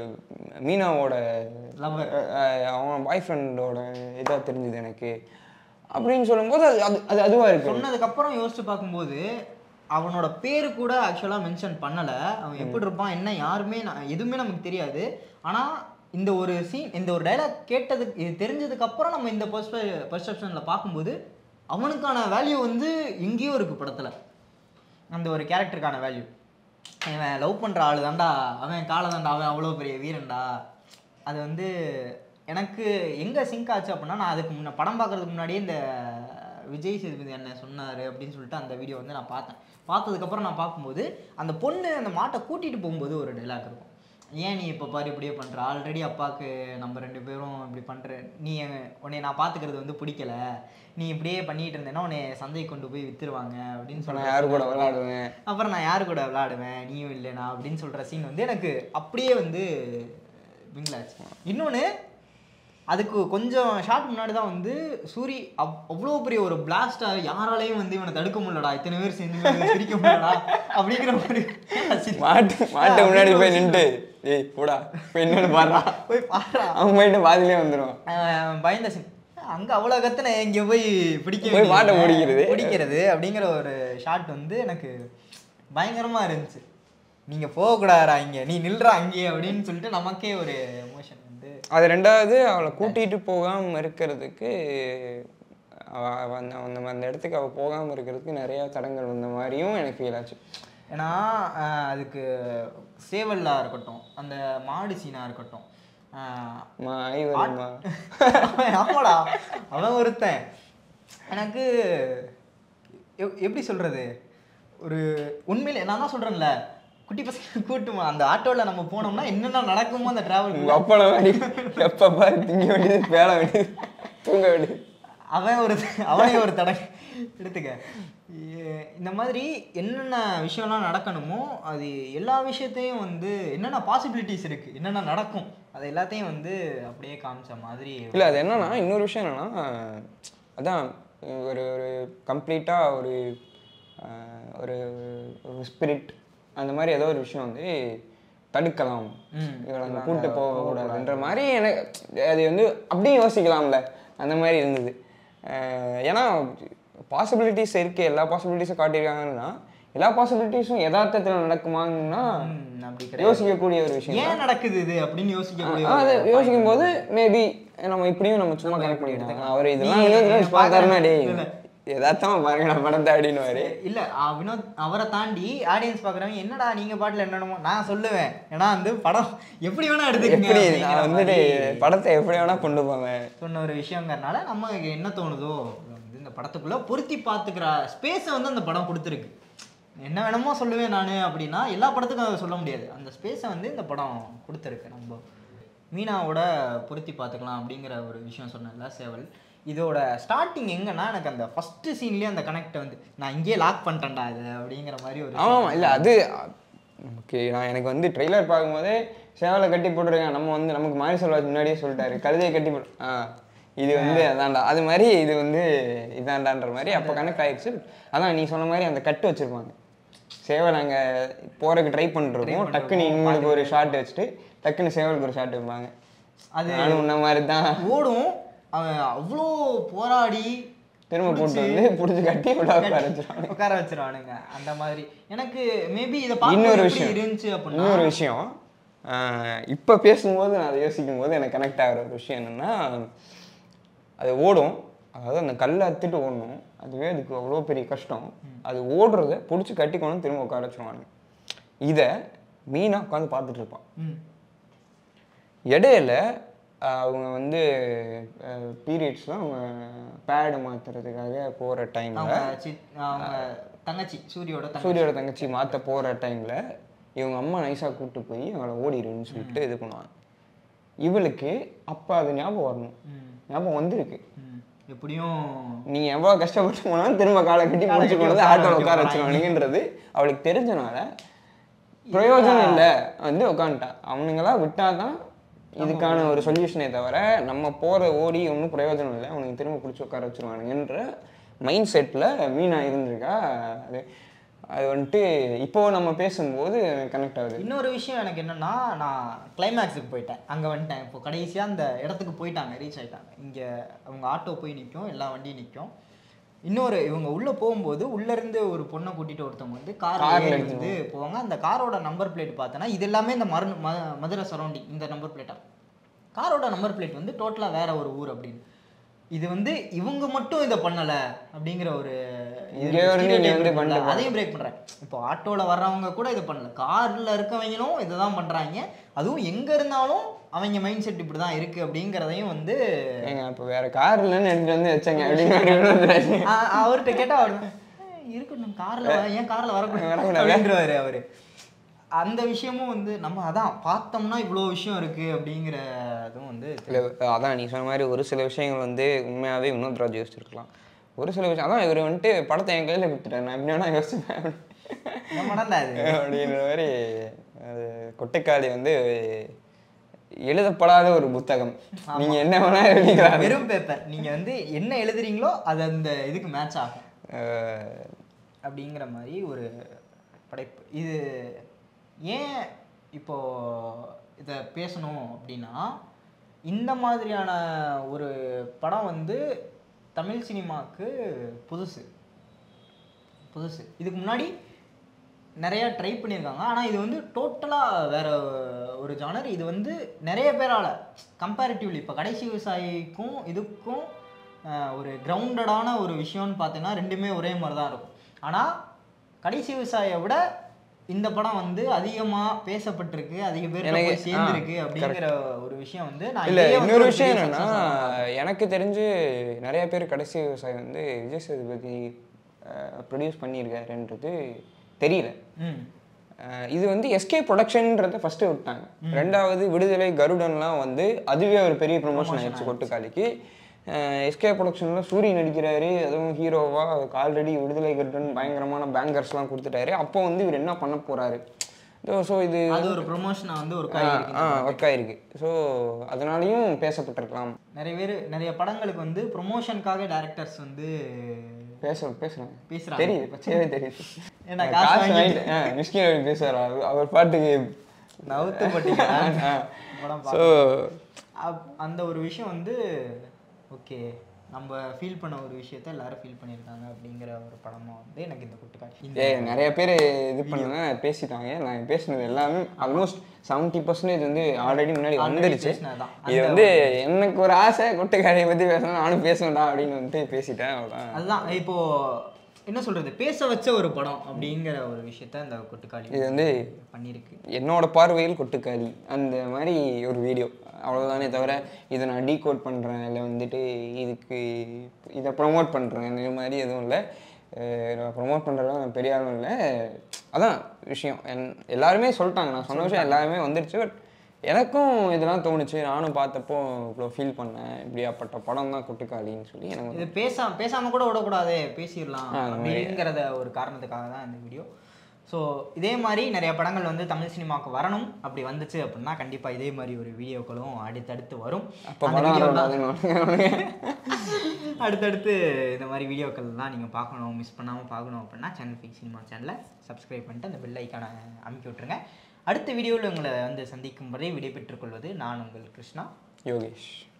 Speaker 2: மீனாவோட
Speaker 1: Lover.
Speaker 2: அஹ், அஹ், அவன் பாய் ஃப்ரெண்டோட இதாக தெரிஞ்சுது எனக்கு அப்படின்னு சொல்லும்போது அது அது அது அதுவா இருக்கு
Speaker 1: சொன்னதுக்கு அப்புறம் யோசிச்சு பார்க்கும்போது அவனோட பேரு கூட ஆக்சுவலா மென்ஷன் பண்ணல அவன் எப்படி இருப்பான் என்ன யாருமே நான் எதுவுமே நமக்கு தெரியாது ஆனா இந்த ஒரு சீன் இந்த ஒரு டைலாக் கேட்டதுக்கு இது தெரிஞ்சதுக்கு அப்புறம் நம்ம இந்த பெர்செப்ஷனில் பார்க்கும்போது அவனுக்கான வேல்யூ வந்து எங்கேயோ இருக்கு படத்துல அந்த ஒரு கேரக்டருக்கான வேல்யூ இவன் லவ் பண்ற ஆளு தான்டா அவன் காலை தான்டா அவன் அவ்வளோ பெரிய வீரன்டா அது வந்து எனக்கு எங்க சிங்க் ஆச்சு அப்படின்னா நான் அதுக்கு முன்ன படம் பார்க்கறதுக்கு முன்னாடியே இந்த விஜய் சேதுபதி அண்ணன் சொன்னாரு அப்படின்னு சொல்லிட்டு அந்த வீடியோ வந்து நான் பார்த்தேன் பார்த்ததுக்கப்புறம் நான் பார்க்கும்போது அந்த பொண்ணு அந்த மாட்டை கூட்டிட்டு போகும்போது ஒரு டைலாக் இருக்கும் ஏன் நீ இப்போ பாரு இப்படியே பண்ற ஆல்ரெடி அப்பாவுக்கு நம்ம ரெண்டு பேரும் இப்படி பண்ற நீ எங்க- உன்னை நான் பார்த்துக்கிறது வந்து பிடிக்கல நீ இப்படியே பண்ணிட்டு இருந்தேன்னா உன்னை சந்தைக்கு கொண்டு போய் வித்துருவாங்க அப்படின்னு
Speaker 2: இப்போ நான்
Speaker 1: சொல்லி
Speaker 2: யாரு கூட விளையாடுவேன்
Speaker 1: அப்புறம் நான் யாரு கூட விளையாடுவேன் நீயும் இல்லைனா அப்படின்னு சொல்ற சீன் வந்து எனக்கு அப்படியே வந்து விங்கலாச்சு இன்னொன்று அதுக்கு கொஞ்சம் ஷார்ட் முன்னாடி தான் வந்து சூரி அவ் அவ்வளோ பெரிய ஒரு பிளாஸ்டா யாராலையும் வந்து இவனை தடுக்க முடியலடா இத்தனை பேர் சேர்ந்து இவனை பிரிக்க முடியலடா அப்படிங்கிற மாதிரி
Speaker 2: மாட்டு மாட்டு முன்னாடி போய் நின்றுட்டு ஏய் போடா போய் என்னன்னு பாடுறா
Speaker 1: போய் பாடுறா
Speaker 2: அவன் போயிட்டு பாதிலே வந்துடும்
Speaker 1: ஆஹ் பயந்த சீன் அங்க அவ்வளவு கத்தனை இங்க போய் பிடிக்க
Speaker 2: போய் மாட்டை
Speaker 1: வேண்டியது,
Speaker 2: பிடிக்கிறது.
Speaker 1: பிடிக்கிறது அப்படிங்கிற ஒரு ஷாட் வந்து எனக்கு பயங்கரமா இருந்துச்சு நீங்க போகக்கூடாதா இங்க நீ நில்றா அங்கே அப்படின்னு சொல்லிட்டு நமக்கே ஒரு எமோஷன் வந்து
Speaker 2: அது ரெண்டாவது அவளை கூட்டிட்டு போகாம இருக்கிறதுக்கு அவ அவ அந்த அந்த அந்த இடத்துக்கு அவள் போகாம இருக்கிறதுக்கு நிறைய தடங்கள் வந்த மாதிரியும் எனக்கு ஃபீல் ஆச்சு
Speaker 1: ஏன்னா ஆஹ் அதுக்கு சேவல்லா இருக்கட்டும் அந்த மாடு சீனா இருக்கட்டும் ஆஹ்
Speaker 2: மா ஐவரிமா
Speaker 1: அவன் ஆமாடா அவன் ஒருத்தன் எனக்கு எப்- எப்படி சொல்றது ஒரு உண்மையில நான் தான் சொல்றேன்ல குட்டி பசங்க கூட்டுமா அந்த ஆட்டோல நம்ம போனோம்னா என்னென்ன நடக்குமோ அந்த
Speaker 2: உங்க
Speaker 1: டிராவல்
Speaker 2: அப்பளம் வேண்டி எப்ப பாரு திங்க வேண்டியது பேள வேண்டியது தூங்க வேண்டியது
Speaker 1: அவன் ஒரு அவனே ஒரு தடை எடுத்துக்க எ- இந்த மாதிரி என்னென்ன விஷயம்லாம் நடக்கணுமோ அது எல்லா விஷயத்தையும் வந்து என்னென்ன பாசிபிலிட்டிஸ் இருக்கு என்னென்ன நடக்கும் அது எல்லாத்தையும் வந்து அப்படியே காமிச்ச மாதிரி
Speaker 2: இல்லை அது என்னன்னா இன்னொரு விஷயம் என்னன்னா அதான் ஒரு ஒரு கம்ப்ளீட்டாக ஒரு ஆஹ், ஒரு ஒரு ஸ்பிரிட் அந்த மாதிரி ஏதோ ஒரு விஷயம் வந்து தடுக்கலாம்
Speaker 1: ம்.
Speaker 2: இவளை அங்கே கூட்டு போகக்கூடாதுன்ற மாதிரி எனக்கு அது வந்து அப்படியே யோசிக்கலாம்ல அந்த மாதிரி இருந்தது ஆஹ், ஏன்னா பாசிபிலிட்டிஸ் இருக்கு எல்லா பாசிபிலிட்டிஸும் காட்டியிருக்காங்கன்னா எல்லா பாசிபிலிட்டிஸும் யதார்த்தத்தில் நடக்குமாங்கன்னா
Speaker 1: ம், அப்படி கிடையாது
Speaker 2: யோசிக்கக்கூடிய ஒரு விஷயம்
Speaker 1: ஏன் நடக்குது இது அப்படின்னு யோசிக்கக்கூடிய
Speaker 2: ஆ, அது
Speaker 1: ஒரு
Speaker 2: யோசிக்கும் போது மேபி நம்ம இப்படியும் நம்ம சும்மா கனெக்ட் பண்ணிக்கலாம் அவர் இதெல்லாம் எழுபது பார்த்தாருன்னா டேய்
Speaker 1: இல்ல.
Speaker 2: எதாத்தமா பாருங்கடா படத்தை அப்படின்னு
Speaker 1: இல்ல ஆ, வினோத் அவரை தாண்டி ஆடியன்ஸ் பாக்குறவங்க என்னடா நீங்க பாட்டுல என்னென்னமோ நான் சொல்லுவேன் ஏன்னா வந்து படம் எப்படி வேணா எடுத்துக்கங்க
Speaker 2: எப்படி
Speaker 1: அப்படிங்கிற
Speaker 2: நான் வந்துட்டு
Speaker 1: மாதிரி
Speaker 2: படத்தை எப்படி வேணா கொண்டு போவேன்
Speaker 1: சொன்ன ஒரு விஷயங்கிறனால நமக்கு என்ன தோணுதோ வந்து இந்த படத்துக்குள்ள பொருத்தி பார்த்துக்கிற ஸ்பேஸை வந்து அந்த படம் கொடுத்துருக்கு என்ன வேணுமோ சொல்லுவேன் நான் அப்படின்னா எல்லா படத்துக்கும் அதை சொல்ல முடியாது அந்த ஸ்பேஸை வந்து இந்த படம் கொடுத்துருக்கு நம்ம மீனாவோட பொருத்தி பார்த்துக்கலாம் அப்படிங்கிற ஒரு விஷயம் சொன்னேன்ல சேவல் இதோட ஸ்டார்டிங் எங்கன்னா எனக்கு அந்த ஃபர்ஸ்ட் சீன்லேயே அந்த கனெக்ட் வந்து நான் இங்கேயே லாக் பண்ணிட்டேன்டா இது அப்படிங்கிற மாதிரி ஒரு
Speaker 2: ஆமாம் இல்லை அது ஓகே நான் எனக்கு வந்து ட்ரெய்லர் பார்க்கும்போதே சேவலை கட்டி போட்டிருக்கேன் நம்ம வந்து நமக்கு மாரி செல்வாஜ் முன்னாடியே சொல்லிட்டாரு கழுதையை கட்டி போட்டு ஆ இது வந்து அதான்டா அது மாதிரி இது வந்து இதாண்டான்ற மாதிரி அப்போ கனெக்ட் ஆயிடுச்சு அதான் நீ சொன்ன மாதிரி அந்த கட்டு வச்சிருப்பாங்க சேவல் அங்கே போறதுக்கு ட்ரை பண்ணிருக்கோம் டக்குன்னு இவங்களுக்கு ஒரு ஷாட் வச்சுட்டு டக்குன்னு சேவலுக்கு ஒரு ஷாட் வைப்பாங்க
Speaker 1: அது
Speaker 2: நானும் உன்ன மாதிரி தான்
Speaker 1: ஓடும் அவன் அவ்வளோ போராடி
Speaker 2: திரும்ப போட்டு வந்து பிடிச்சி கட்டி விட உட்கார வச்சிருவாங்க
Speaker 1: உட்கார வச்சிருவானுங்க அந்த மாதிரி எனக்கு மேபி இதை பார்க்க
Speaker 2: இன்னொரு
Speaker 1: எப்படி
Speaker 2: விஷயம்
Speaker 1: இருந்துச்சு அப்படின்னா
Speaker 2: இன்னொரு விஷயம் ஆஹ் இப்ப பேசும்போது நான் அதை யோசிக்கும் போது எனக்கு கனெக்ட் ஆகிற ஒரு விஷயம் என்னன்னா அது ஓடும் அதாவது அந்த கல்லை அத்துட்டு ஓடணும் அதுவே அதுக்கு அவ்வளோ பெரிய கஷ்டம் அது ஓடுறத பிடிச்சி கட்டிக்கணும் திரும்ப உட்கார வச்சிருவானுங்க இதை மீனா உட்காந்து பார்த்துட்டு இருப்பான்
Speaker 1: ம்.
Speaker 2: இடையில அவங்க வந்து பீரியட்ஸ்லாம் அவங்க பேடு மாற்றுறதுக்காக போகிற டைமில்
Speaker 1: அவங்க சித் அவங்க தங்கச்சி சூரியோட தங்கச்சி
Speaker 2: சூரியோட தங்கச்சி மாற்ற போகிற டைமில் இவங்க அம்மா நைஸாக கூப்பிட்டு போய் அவளை ஓடிடுன்னு சொல்லிட்டு இது பண்ணுவாங்க இவளுக்கு அப்போ அது ஞாபகம் வரணும்
Speaker 1: ம்,
Speaker 2: ஞாபகம் வந்திருக்கு
Speaker 1: ம். எப்படியும்
Speaker 2: நீ எவ்வளோ கஷ்டப்பட்டு போனாலும் திரும்ப காலை கட்டி
Speaker 1: காலை
Speaker 2: பிடிச்சி
Speaker 1: கட்டி
Speaker 2: கொண்டு வந்து
Speaker 1: உட்கார
Speaker 2: ஆட்டோவில்
Speaker 1: வைக்க
Speaker 2: உட்கார
Speaker 1: போறாங்க.
Speaker 2: வச்சுருவானுங்கன்றது அவளுக்கு தெரிஞ்சனால பிரயோஜனம் இல்லை வந்து உட்காந்துட்டா அவனுங்களாம் விட்டாதான் இதுக்கான ஒரு சொல்யூஷனே தவிர நம்ம போகிற ஓடி ஒன்றும் பிரயோஜனம் இல்லை அவனுக்கு திரும்ப பிடிச்சி உட்கார வச்சிருவானுங்கன்ற மைண்ட் செட்டில் மீனா இருந்திருக்கா அது அது வந்துட்டு இப்போ நம்ம பேசும்போது கனெக்ட் ஆகுது
Speaker 1: இன்னொரு விஷயம் எனக்கு என்னன்னா நான் கிளைமேக்ஸுக்கு போயிட்டேன் அங்கே வந்துட்டேன் இப்போ கடைசியாக அந்த இடத்துக்கு போயிட்டாங்க ரீச் ஆயிட்டாங்க இங்கே அவங்க ஆட்டோ போய் நிற்கும் எல்லா வண்டியும் நிற்கும் இன்னொரு இவங்க உள்ளே போகும்போது உள்ளேருந்து ஒரு பொண்ணை கூட்டிகிட்டு ஒருத்தவங்க வந்து கார்
Speaker 2: Carல
Speaker 1: வந்து போவாங்க அந்த காரோட நம்பர் பிளேட் பார்த்தோன்னா இது எல்லாமே இந்த மரு ம மதுரை சரௌண்டிங் இந்த நம்பர் பிளேட்டா காரோட நம்பர் பிளேட் வந்து டோட்டலாக வேற ஒரு ஊர் அப்படின்னு இது வந்து இவங்க மட்டும் இதை பண்ணலை அப்படிங்கிற ஒரு இது
Speaker 2: இங்கே ஒரு நீங்க
Speaker 1: stereotype
Speaker 2: வந்து
Speaker 1: இருக்குல்ல,
Speaker 2: பண்ணிட்டு
Speaker 1: அதையும் பிரேக் பண்ணுறேன் இப்போ ஆட்டோவில் வர்றவங்க கூட இது பண்ணல காரில் இருக்கவங்களும் இதை தான் பண்ணுறாங்க அதுவும் எங்கே இருந்தாலும் அவங்க மைண்ட் செட் இப்படி தான் இருக்குது அப்படிங்கிறதையும் வந்து
Speaker 2: ஏங்க இப்போ வேற கார் இல்லைன்னு எடுத்துட்டு வந்து வச்சேங்க அப்படின்னு
Speaker 1: ஆ- அவர்கிட்ட கேட்டால் அவர் "ஏய், இருக்கட்டும் காரில் ஏன் காரில் வரக்கூடாது
Speaker 2: வரக்கூடாது.
Speaker 1: அப்படின்றவாரு அவர் அந்த விஷயமும் வந்து நம்ம அதான் பார்த்தோம்னா இவ்வளோ விஷயம் இருக்குது அப்படிங்கிற இதுவும் வந்து
Speaker 2: இல்லை அதான் நீ சொன்ன மாதிரி ஒரு சில விஷயங்கள் வந்து உண்மையாகவே வினோத்ராஜ் யோசிச்சிருக்கலாம் ஒரு சில விஷயம் அதான் இவர் வந்துட்டு படத்தை என் கையில் கொடுத்துட்டார் நான் எப்படி வேணா யோசிப்பேன்
Speaker 1: நம்மடா இது
Speaker 2: அப்படின்ற மாதிரி அது கொட்டைக்காளி வந்து எழுதப்படாத ஒரு புத்தகம் நீங்க என்ன வேணா எழுதிக்கலாம்
Speaker 1: வெறும் பேப்பர் நீங்கள் வந்து என்ன எழுதுறீங்களோ அது அந்த இதுக்கு மேட்ச் ஆகும்
Speaker 2: அஹ்
Speaker 1: அப்படிங்கிற மாதிரி ஒரு படைப்பு இது ஏன் இப்போ இதை பேசணும் அப்படின்னா இந்த மாதிரியான ஒரு படம் வந்து தமிழ் சினிமாவுக்கு புதுசு புதுசு இதுக்கு முன்னாடி நிறைய ட்ரை பண்ணியிருக்காங்க ஆனால் இது வந்து டோட்டலாக வேற ஒரு ஜானர் இது வந்து நிறைய பேரால் கம்பேரிட்டிவ்லி இப்போ கடைசி விவசாயிக்கும் இதுக்கும் ஆஹ், ஒரு கிரவுண்டடான ஒரு விஷயம்னு பார்த்தீங்கன்னா ரெண்டுமே ஒரே மாதிரி தான் இருக்கும் ஆனால் கடைசி விவசாயியை விட இந்த படம் வந்து அதிகமாக பேசப்பட்டிருக்கு அதிக பேர்
Speaker 2: எனக்கு-
Speaker 1: போய் சேர்ந்துருக்கு
Speaker 2: ஆ,
Speaker 1: அப்படிங்கிற ஒரு விஷயம் வந்து நான்
Speaker 2: இல்ல
Speaker 1: இதையே வந்து
Speaker 2: இன்னொரு
Speaker 1: ஒரு
Speaker 2: விஷயம்
Speaker 1: பெரிய
Speaker 2: என்னன்னா
Speaker 1: success ஆ
Speaker 2: எனக்கு தெரிஞ்சு நிறைய பேர் கடைசி விவசாயி வந்து விஜய் சேதுபதி ப்ரொடியூஸ் பண்ணியிருக்காருன்றது தெரியல
Speaker 1: ம்
Speaker 2: அஹ் இது வந்து எஸ்கே ப்ரொடக்ஷன்ன்றத ஃபர்ஸ்ட் விட்டாங்க ரெண்டாவது விடுதலை கருடன்லாம் வந்து அதுவே ஒரு பெரிய ப்ரொமோஷன் ஆயிடுச்சு கொட்டுக்காலிக்கு எஸ்கே ப்ரொடக்ஷனில் சூரி நடிக்கிறாரு அதுவும் ஹீரோவா அதுக்கு ஆல்ரெடி விடுதலை கருடன் பயங்கரமான பேங்கர்ஸ்லாம் கொடுத்துட்டாரு அப்போ வந்து இவர் என்ன பண்ண போறாரு ஸோ இது
Speaker 1: அது ஒரு ப்ரொமோஷனை வந்து ஒரு காய் இருக்கு
Speaker 2: ஆ ஒர்க் ஆயிருக்கு ஸோ அதனாலையும் பேசப்பட்டிருக்கலாம்
Speaker 1: நிறைய பேர் நிறைய படங்களுக்கு வந்து ப்ரொமோஷனுக்காக டேரக்டர்ஸ் வந்து
Speaker 2: பேச பேசுறேன்
Speaker 1: பேசுறாங்க.
Speaker 2: தெரியுது பச்சையாவே தெரியுது
Speaker 1: ஏன்னா
Speaker 2: நான்
Speaker 1: காசு
Speaker 2: காசு
Speaker 1: வாங்கிட்டு-
Speaker 2: வாங்கிட்டு ஆ மிஸ்கின் அவர் பேசுவார் அவர் அவர் பாட்டுக்கு
Speaker 1: நவுத்து பட்டிங்களா படம்
Speaker 2: ஸோ
Speaker 1: அப்- அந்த ஒரு விஷயம் வந்து ஓகே நம்ம ஃபீல் பண்ண ஒரு விஷயத்த எல்லாரும் ஃபீல் பண்ணியிருக்காங்க அப்படிங்கிற ஒரு படமா வந்து எனக்கு இந்த குட்டுக்காய் இந்த
Speaker 2: ஏ நிறைய பேர் இது பண்ணுங்க பேசிட்டாங்க நான் பேசினது எல்லாமே ஆல்மோஸ்ட் செவன்ட்டி பர்சன்டேஜ் வந்து ஆல்ரெடி முன்னாடி
Speaker 1: Already
Speaker 2: வந்துருச்சு
Speaker 1: பேசினதுதான்.
Speaker 2: இது வந்து எனக்கு ஒரு ஆசை கொட்டைக்காரியை பற்றி பேசணும் நானும் பேசணும்டா அப்படின்னு வந்துட்டு பேசிட்டேன் அவ்வளோதான்
Speaker 1: அதுதான் இப்போ என்ன சொல்றது பேச வச்ச ஒரு படம் அப்படிங்கிற ஒரு விஷயத்த இந்த கொட்டுக்காளி
Speaker 2: இது வந்து
Speaker 1: பண்ணியிருக்கு
Speaker 2: என்னோட பார்வையில் கொட்டுக்காளி அந்த மாதிரி ஒரு வீடியோ அவ்வளோதானே தவிர இதை நான் டீகோட் பண்ணுறேன் இல்லை வந்துட்டு இதுக்கு இதை ப்ரொமோட் பண்ணுறேன் இந்த மாதிரி எதுவும் இல்லை நான் ப்ரொமோட் பண்ணுறதுலாம் பெரிய ஆளும் இல்லை அதான் விஷயம் என் எல்லாருமே சொல்லிட்டாங்க நான் சொன்ன விஷயம் எல்லாருமே வந்துருச்சு பட் எனக்கும் இதெல்லாம் தோணுச்சு நானும் பார்த்தப்போ இவ்வளோ ஃபீல் பண்ணேன் இப்படியாப்பட்ட படம் தான் கொட்டுக்காளின்னு சொல்லி எனக்கு
Speaker 1: இது பேசாம பேசாம கூட விடக்கூடாது பேசிடலாம்
Speaker 2: ஆ, அந்த மாதிரி.
Speaker 1: அப்படிங்கிறத ஒரு காரணத்துக்காக தான் இந்த வீடியோ ஸோ இதே மாதிரி நிறைய படங்கள் வந்து தமிழ் சினிமாவுக்கு வரணும் அப்படி வந்துச்சு அப்படின்னா கண்டிப்பாக இதே மாதிரி ஒரு வீடியோக்களும் அடுத்தடுத்து வரும்
Speaker 2: அப்போ
Speaker 1: அந்த
Speaker 2: படம்
Speaker 1: வீடியோலாம்
Speaker 2: வரக்கூடாதுன்னு
Speaker 1: அடுத்தடுத்து இந்த மாதிரி வீடியோக்கள்லாம் நீங்கள் பார்க்கணும் மிஸ் பண்ணாமல் பார்க்கணும் அப்படின்னா சேனல் ஃபிக் சினிமா சேனலை சப்ஸ்கிரைப் பண்ணிட்டு அந்த பெல் ஐக்கானை அமுக்கி விட்ருங்க அடுத்த வீடியோவில் உங்களை வந்து சந்திக்கும் வரை விடைபெற்றுக் கொள்வது நான் உங்கள் கிருஷ்ணா
Speaker 2: யோகேஷ்